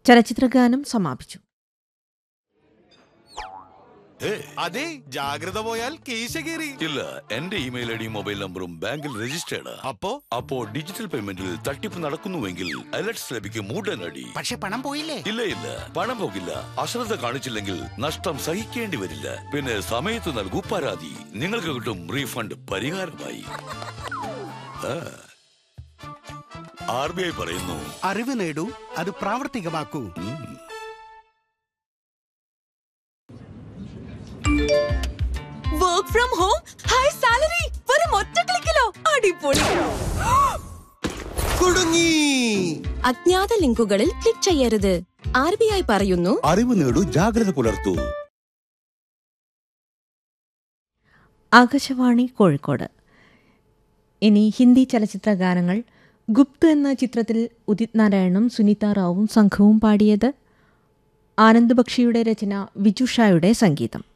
ചലച്ചിത്രഗാനം സമാപിച്ചു അതെ ജാഗ്രത പോയാൽ കീശ കീറി ഇല്ല എന്റെ ഇമെയിൽ ഐ ഡി മൊബൈൽ നമ്പറും ബാങ്കിൽ രജിസ്റ്റേർഡ് അപ്പോ അപ്പോ ഡിജിറ്റൽ പേയ്മെന്റിൽ തട്ടിപ്പ് നടക്കുന്നുവെങ്കിൽ അലർട്ട്സ് ലഭിക്കും ഉടനടി പക്ഷെ പണം പോയില്ലേ ഇല്ല ഇല്ല പണം പോകില്ല അശ്രദ്ധ കാണിച്ചില്ലെങ്കിൽ നഷ്ടം സഹിക്കേണ്ടി വരില്ല പിന്നെ സമയത്ത് നൽകൂ പരാതി നിങ്ങൾക്ക് കിട്ടും റീഫണ്ട് പരിഹാരമായി ആർ ബി ഐ പറയുന്നു അറിവ് നേടൂ അത് പ്രാവർത്തികമാക്കൂ ഉം. Work from home high salary വെറും ഒറ്റ ക്ലിക്കിലോ അടിപൊളി കുടുങ്ങി അജ്ഞാത ലിങ്കുകളിൽ ക്ലിക്ക് ചെയ്യരുത് ആർ ബി ഐ പറയുന്നു അറിവ് നേടൂ ജാഗ്രത പുലർത്തൂ ആകാശവാണി കോഴിക്കോട് ഇനി ഹിന്ദി ചലച്ചിത്ര ഗാനങ്ങൾ ഗുപ്ത് എന്ന ചിത്രത്തിൽ ഉദിത് നാരായണും സുനിത റാവുവും സംഘവും പാടിയത് ആനന്ദ് ബക്ഷിയുടെ രചന വിജുഷായുടെ സംഗീതം